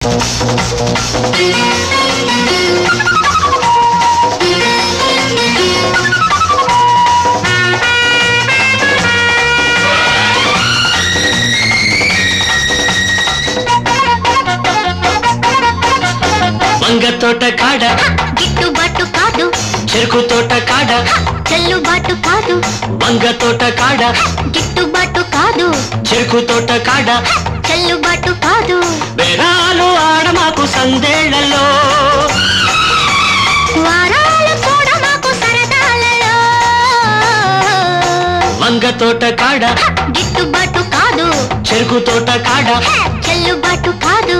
వంగ తోట కాడ గిట్టుబాటు కాదు చెరుకు తోట కాడ చెల్లుబాటు కాదు వంగ తోట కాడ గిట్టుబాటు కాదు చెరుకు తోట కాడ చెల్లుబాటు కాదు బేరాలు ఆడ మాకు సందేళ్లలో వారాలు కూడా మాకు సరదాలలో వంగ తోట కాడ గిట్టుబాటు కాదు చెరుకు తోట కాడ చెల్లుబాటు కాదు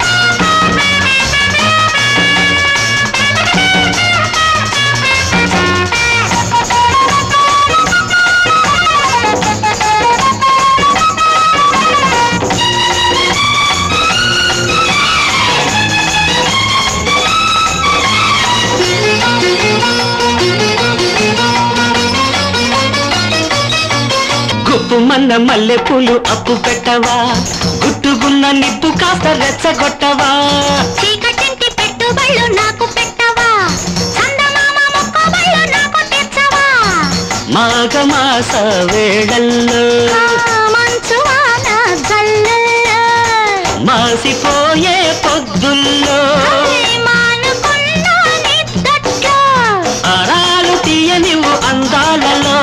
గుప్పు మన్న మల్లె పూలు అప్పు పెట్టవా గుట్టుగున్న నిప్పు కాస్త రెచ్చగొట్టవా చీకటింటి పెట్టుబళ్ళు నాకు పెట్టవా చందమామ మొక్కబళ్ళు నాకు తెచ్చవా మాఘ మాస వేళల్లో ఆ మంచు వాన జల్లుల్లో మాసిపోయే పొద్దుల్లో అవి మానుకున్న నిద్దట్లో అరాలు తీయనివు అందాలలో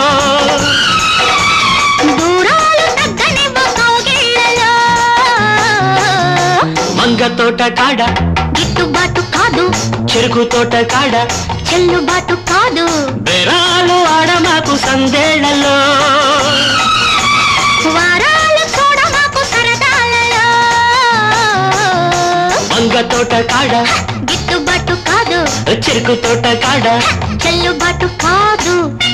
దూరాలు తగ్గనివ్వ కౌగిళ్ళలో మంగ తోట కాడ గిట్టుబాటు కాదు చెరుకు తోట కాడ చెల్లుబాటు కాదు బెరాలు ఆడ మాకు సందేళ్లలో వారాలు కూడా మాకు సరదాలలో మంగ తోట కాడ గిట్టుబాటు కాదు చెరుకు తోట కాడ చెల్లుబాటు కాదు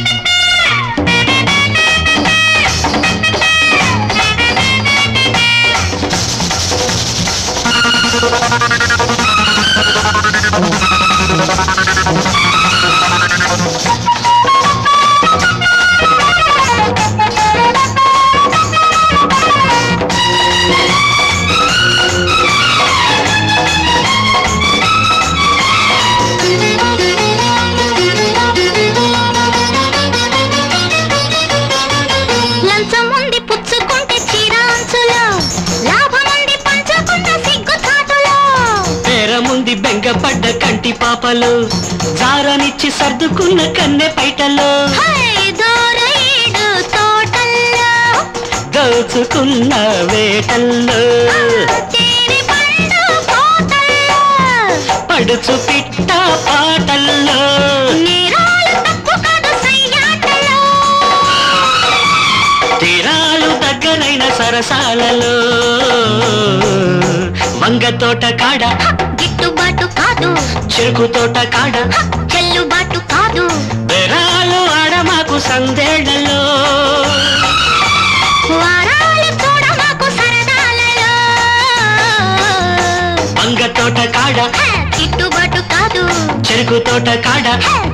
లంచం ఉంది పుచ్చుకుంటే చీరాంచులో లాభం ఉంది పంచకుండా సిగ్గు చాటులో పేరముంది బెంగపడ్డ కంటి పాపలు జారనిచ్చి సర్దుకున్న కన్నె పైటలో హై దూరైడు తోటల్లో దోచుకున్న వేటల్లో తేనె పండు కోటల్లో పడుచు పిట్ట పాటల్లో నేరాలు తప్పు కాదు సయ్యాటలో తీరాలు దగ్గరైన సరసాలలో వంగ తోట కాడ గిట్టుబాటు కాదు చెరుకు తోట కాడ చెల్లుబాటు కాదు బెరాలు ఆడ మాకు సందేళ్లలో వారాలు కూడా మాకు సరదాలలో వంగ తోట కాడ గిట్టుబాటు కాదు చెరుకు తోట కాడ